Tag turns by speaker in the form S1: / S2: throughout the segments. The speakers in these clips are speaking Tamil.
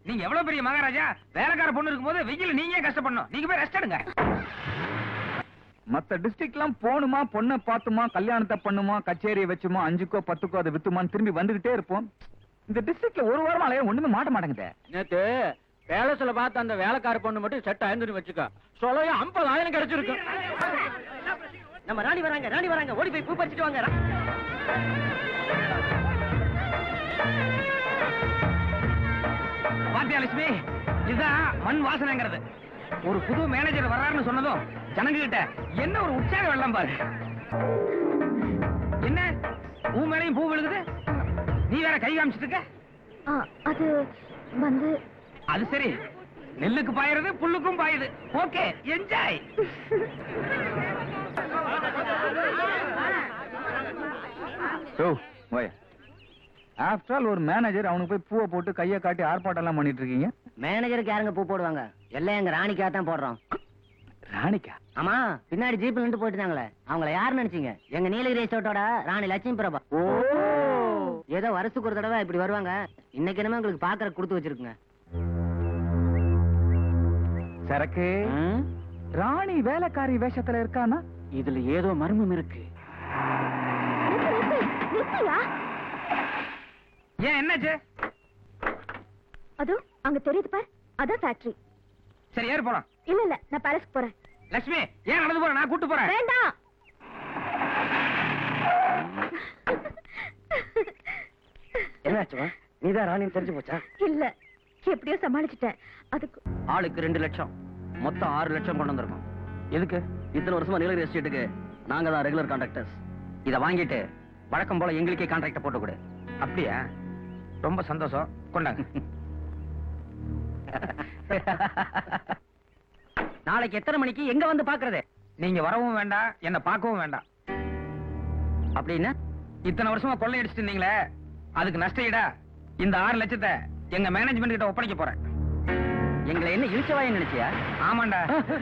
S1: நீங்க எவ்வளவு பெரிய மகாராஜா வேலைக்கார பொண்ணு இருக்கும்போது வெயில் நீங்க கஷ்டப்படணும் நீங்க போய் ரெஸ்ட் எடுங்க
S2: மத்த டிஸ்ட்ரிக்ட்லாம் போணுமா பொண்ணை பார்த்துமா கல்யாணத்தை பண்ணுமா கச்சேரியை வச்சுமா அஞ்சுக்கோ பத்துக்கோ அதை வித்துமான்னு திரும்பி வந்துகிட்டே இருப்போம் இந்த டிஸ்ட்ரிக்ட்ல ஒரு வாரமா அலைய ஒண்ணுமே மாட்ட மாட்டேங்குதே
S3: நேத்து பேலஸ்ல பார்த்த அந்த வேலைக்கார பொண்ணு மட்டும் செட் ஆயிருந்துன்னு வச்சுக்க சொல்லையா ஐம்பதாயிரம் கிடைச்சிருக்கு
S4: நம்ம ராணி வராங்க ராணி வராங்க ஓடி போய் பூ பறிச்சிட்டு வாங்க
S1: பாத்தியா லட்சுமி இதுதான் மண் வாசனைங்கிறது ஒரு புது மேனேஜர் வர்றாருன்னு சொன்னதும் ஜனங்க கிட்ட என்ன ஒரு உற்சாக வெள்ளம் பாரு என்ன பூ மேலையும் பூ விழுகுது நீ வேற கை காமிச்சிட்டு இருக்க
S5: அது வந்து
S1: அது சரி நெல்லுக்கு பாயுறது புல்லுக்கும் பாயுது ஓகே என்ஜாய்
S2: ஓ ஓய் ஆஃப்டர் ஆல் ஒரு மேனேஜர் அவனுக்கு போய் பூவை போட்டு கையை காட்டி ஆர்ப்பாட்டம் எல்லாம் பண்ணிட்டு இருக்கீங்க
S4: மேனேஜருக்கு யாருங்க பூ போடுவாங்க எல்லாம் எங்க ராணிக்கா தான் போடுறோம்
S2: ராணிக்கா
S4: ஆமா பின்னாடி ஜீப்ல நின்று போயிட்டு இருந்தாங்களே அவங்கள யாரு நினைச்சீங்க எங்க நீலகிரி ரிசோர்ட்டோட ராணி லட்சுமி பிரபா
S2: ஓ
S4: ஏதோ வருஷத்துக்கு ஒரு தடவை இப்படி வருவாங்க இன்னைக்கு என்னமோ உங்களுக்கு பாக்குற கொடுத்து வச்சிருக்குங்க
S2: சரக்கு ராணி வேலைக்காரி வேஷத்துல இருக்கானா
S3: இதுல ஏதோ மர்மம் இருக்கு
S5: நிறுத்தியா
S1: ஏன் என்னாச்சு
S5: அது அங்க தெரியுது பார் அதான் ஃபேக்டரி
S1: சரி ஏறு போலாம்
S5: இல்ல இல்ல நான் பேலஸ்க்கு போறேன்
S1: லட்சுமி ஏன் நடந்து போற நான் கூட்டு போறேன்
S5: வேண்டாம்
S4: என்னாச்சுமா நீதான் ராணின்னு தெரிஞ்சு போச்சா
S5: இல்ல எப்படியோ சமாளிச்சிட்டேன் அதுக்கு
S4: ஆளுக்கு ரெண்டு லட்சம் மொத்தம் ஆறு லட்சம் கொண்டு வந்திருக்கோம் எதுக்கு இத்தனை வருஷமா நீலகிரி எஸ்டேட்டுக்கு நாங்க தான் ரெகுலர் கான்ட்ராக்டர்ஸ் இதை வாங்கிட்டு வழக்கம் போல எங்களுக்கே கான்ட்ராக்ட போட்டு கொடு
S1: அப்படியா ரொம்ப சந்தோஷம் கொண்டாங்க
S4: நாளைக்கு எத்தனை மணிக்கு எங்க வந்து பாக்குறது
S1: நீங்க வரவும் வேண்டாம் என்ன பார்க்கவும் வேண்டாம்
S4: அப்படின்னா
S1: இத்தனை வருஷமா கொள்ளை அடிச்சிட்டு இருந்தீங்களே அதுக்கு நஷ்ட ஈடா இந்த ஆறு லட்சத்தை எங்க மேனேஜ்மெண்ட் கிட்ட ஒப்படைக்க போறேன்
S4: எங்களை என்ன இழிச்சவாய நினைச்சியா
S1: ஆமாண்டா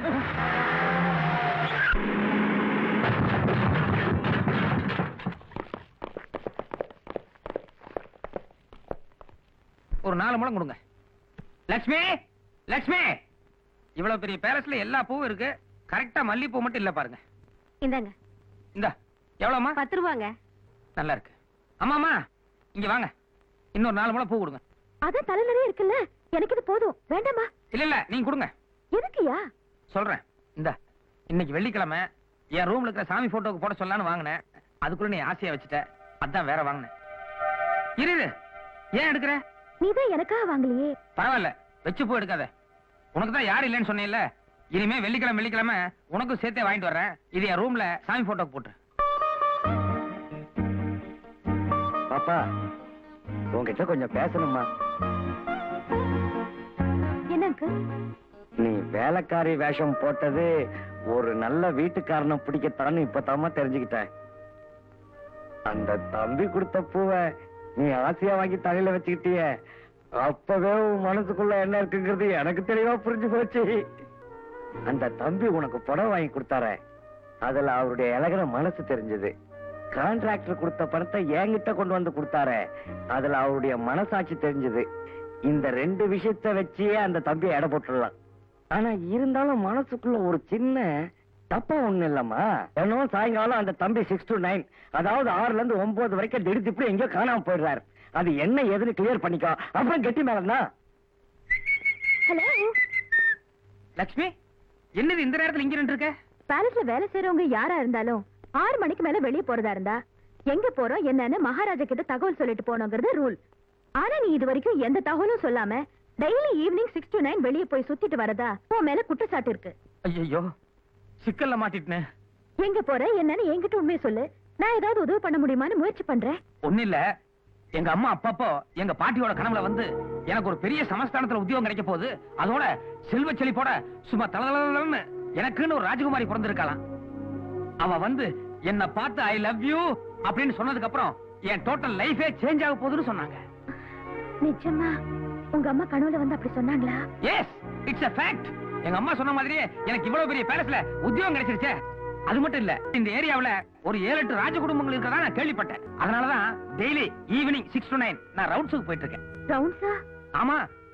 S1: ஒரு நாலு முழம் கொடுங்க லட்சுமி லட்சுமி இவ்வளவு பெரிய பேலஸ்ல எல்லா பூவும் இருக்கு கரெக்டா மல்லிப்பூ மட்டும் இல்ல பாருங்க
S5: இந்தாங்க
S1: இந்த எவ்வளவுமா
S5: பத்து ரூபாங்க
S1: நல்லா இருக்கு அம்மாமா இங்க வாங்க இன்னொரு நாலு முழம் பூ கொடுங்க
S5: அதான் தலை நிறைய இருக்குல்ல எனக்கு இது போதும் வேண்டாமா
S1: இல்ல இல்ல நீங்க கொடுங்க
S5: எதுக்குயா
S1: சொல்றேன் இந்த இன்னைக்கு வெள்ளிக்கிழமை என் ரூம்ல இருக்கிற சாமி போட்டோக்கு போட சொல்லலாம்னு வாங்கினேன் அதுக்குள்ள நீ ஆசையா வச்சுட்ட அதான் வேற வாங்கினேன் இரு இரு. ஏன் எடுக்கிற
S5: நீதான் எனக்காக வாங்கலையே
S1: பரவாயில்ல வச்சு போ எடுக்காத உனக்கு தான் யாரும் இல்லைன்னு சொன்னேன்ல இனிமே வெள்ளிக்கிழமை வெள்ளிக்கிழமை உனக்கும் சேர்த்தே வாங்கிட்டு வர்றேன் இது என் ரூம்ல சாமி போட்டோக்கு போட்டு
S4: பாப்பா உன்கிட்ட கொஞ்சம் பேசணுமா
S5: என்ன அங்கிள்
S4: நீ வேலைக்காரி வேஷம் போட்டது ஒரு நல்ல வீட்டுக்காரனை பிடிக்கத்தான்னு இப்பதாம்மா தெரிஞ்சுக்கிட்டேன் அந்த தம்பி கொடுத்த பூவை நீ ஆசையா வாங்கி தலையில வச்சுக்கிட்டிய அப்பவே உன் மனசுக்குள்ள என்ன இருக்குங்கிறது எனக்கு தெளிவா புரிஞ்சு போச்சு அந்த தம்பி உனக்கு புடவை வாங்கி கொடுத்தாரே அதுல அவருடைய இலகிற மனசு தெரிஞ்சது கான்ட்ராக்டர் கொடுத்த பணத்தை என்கிட்ட கொண்டு வந்து கொடுத்தாரே அதுல அவருடைய மனசாட்சி தெரிஞ்சது இந்த ரெண்டு விஷயத்த வச்சே அந்த தம்பியை எடை போட்டுடலாம் ஆனா இருந்தாலும் மனசுக்குள்ள ஒரு சின்ன தப்பா ஒண்ணு இல்லம்மா என்னவோ சாயங்காலம் அந்த தம்பி சிக்ஸ் டு நைன் அதாவது ஆறுல இருந்து ஒன்பது வரைக்கும் திடீர் இப்படி எங்கேயோ காணாம போயிடுறாரு அது என்ன ஏதுன்னு கிளியர் பண்ணிக்கோ அப்புறம் கெட்டி மேலன்னா
S5: ஹலோ
S1: லட்சுமி என்னது இந்த நேரத்துல இங்க நின்று இருக்க
S5: பேலஸ்ல வேலை செய்யறவங்க யாரா இருந்தாலும் ஆறு மணிக்கு மேல வெளிய போறதா இருந்தா எங்க போறோம் என்னன்னு மகாராஜா கிட்ட தகவல் சொல்லிட்டு போனோங்கிறது ரூல் ஆனா நீ இது வரைக்கும் எந்த தகவலும் சொல்லாம daily evening six to nine வெளிய போய் சுத்திட்டு வரதா உன் மேல குற்றச்சாட்டு இருக்கு
S1: ஐயோ சிக்கல்ல மாட்டிட்டேன்
S5: எங்க போற என்னன்னு என்கிட்ட உண்மையை சொல்லு நான் ஏதாவது உதவி பண்ண முடியுமான்னு முயற்சி பண்றேன்
S1: ஒண்ணு இல்ல எங்க அம்மா அப்பப்போ எங்க பாட்டியோட கனவுல வந்து எனக்கு ஒரு பெரிய சமஸ்தானத்துல உத்தியோகம் கிடைக்க போகுது அதோட செல்வ செழிப்போட சும்மா தலதலன்னு எனக்குன்னு ஒரு ராஜகுமாரி பிறந்திருக்கலாம் அவ வந்து என்ன பார்த்து ஐ லவ் யூ அப்படின்னு சொன்னதுக்கு அப்புறம் என் டோட்டல் லைஃபே சேஞ்ச் ஆக போகுதுன்னு சொன்னாங்க
S5: நிஜமா உங்க அம்மா கனவுல வந்து அப்படி சொன்னாங்களா
S1: எஸ் இட்ஸ் a fact எங்க அம்மா சொன்ன மாதிரியே எனக்கு இவ்வளவு பெரிய பேலஸ்ல உத்தியோகம் கிடைச்சிருச்சே அது மட்டும் இல்ல இந்த ஏரியாவுல ஒரு ஏழு எட்டு ராஜ குடும்பங்கள் இருக்கறதா நான் கேள்விப்பட்டேன் அதனாலதான் daily evening six to nine நான் ரவுண்ட்ஸுக்கு போயிட்டு இருக்கேன்
S5: ரவுண்ட்ஸா
S1: ஆமா